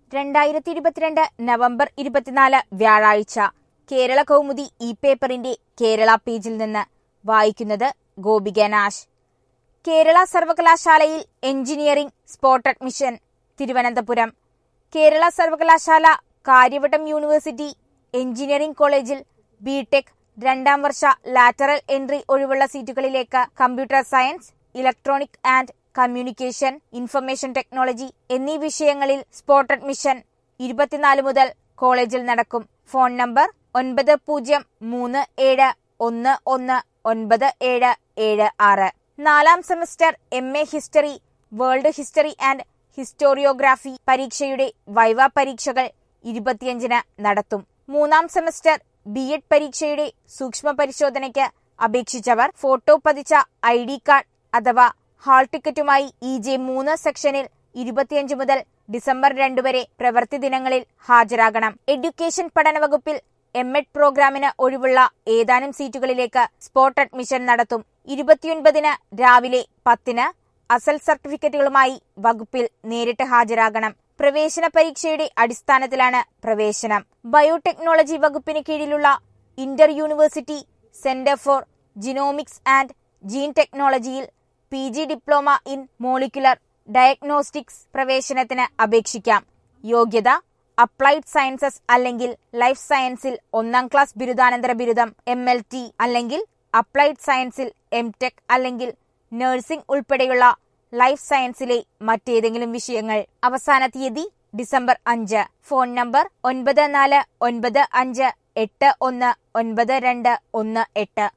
രണ്ടായിരത്തി ഇരുപത്തിരണ്ട് നവംബർ ഇരുപത്തിനാല് വ്യാഴാഴ്ച കേരള കൗമുദി ഇ പേപ്പറിന്റെ കേരള പേജിൽ നിന്ന് വായിക്കുന്നത് ഗോപിക നാശ് കേരള സർവകലാശാലയിൽ engineering spot admission Thiruvananthapuram Kerala സർവകലാശാല കാര്യവട്ടം യൂണിവേഴ്സിറ്റി എഞ്ചിനീയറിംഗ് കോളേജിൽ ബിടെക് രണ്ടാം വർഷ ലാറ്ററൽ എൻട്രി ഒഴിവുള്ള സീറ്റുകളിലേക്ക് computer science electronic and communication information technology എന്നീ വിഷയങ്ങളിൽ സ്പോട്ട് അഡ്മിഷൻ ഇരുപത്തിനാല് മുതൽ കോളേജിൽ നടക്കും ഫോൺ നമ്പർ ഒൻപത് പൂജ്യം മൂന്ന് ഏഴ് ഒന്ന് ഒന്ന് ഒൻപത് ഏഴ് ഏഴ് ആറ് നാലാം semester M A history world history and historiography പരീക്ഷയുടെ വൈവ പരീക്ഷകൾ ഇരുപത്തിയഞ്ചിന് നടത്തും മൂന്നാം സെമസ്റ്റർ ബി എഡ് പരീക്ഷയുടെ സൂക്ഷ്മ പരിശോധനയ്ക്ക് അപേക്ഷിച്ചവർ ഫോട്ടോ പതിച്ച ഐ ഡി കാർഡ് അഥവാ ഹാൾ ടിക്കറ്റുമായി ഇ ജെ മൂന്ന് സെക്ഷനിൽ ഇരുപത്തിയഞ്ച് മുതൽ ഡിസംബർ രണ്ട് വരെ പ്രവൃത്തി ദിനങ്ങളിൽ ഹാജരാകണം എഡ്യൂക്കേഷൻ പഠന വകുപ്പിൽ എം എഡ് പ്രോഗ്രാമിന് ഒഴിവുള്ള ഏതാനും സീറ്റുകളിലേക്ക് സ്പോട്ട് അഡ്മിഷൻ നടത്തും ഇരുപത്തിയൊൻപതിന് രാവിലെ പത്തിന് അസൽ സർട്ടിഫിക്കറ്റുകളുമായി വകുപ്പിൽ നേരിട്ട് ഹാജരാകണം പ്രവേശന പരീക്ഷയുടെ അടിസ്ഥാനത്തിലാണ് പ്രവേശനം ബയോടെക്നോളജി വകുപ്പിന് കീഴിലുള്ള inter university centre for genomics and gene ടെക്നോളജിയിൽ P G diploma in molecular diagnostics പ്രവേശനത്തിന് അപേക്ഷിക്കാം യോഗ്യത അപ്ലൈഡ് സയൻസസ് അല്ലെങ്കിൽ ലൈഫ് സയൻസിൽ ഒന്നാം ക്ലാസ് ബിരുദാനന്തര ബിരുദം എം എൽ ടി അല്ലെങ്കിൽ അപ്ലൈഡ് സയൻസിൽ എം ടെക് അല്ലെങ്കിൽ നഴ്സിംഗ് ഉൾപ്പെടെയുള്ള ലൈഫ് സയൻസിലെ മറ്റേതെങ്കിലും വിഷയങ്ങൾ അവസാന തീയതി ഡിസംബർ അഞ്ച് ഫോൺ നമ്പർ ഒൻപത് നാല് ഒൻപത് അഞ്ച് എട്ട് ഒന്ന് ഒൻപത് രണ്ട് ഒന്ന് എട്ട്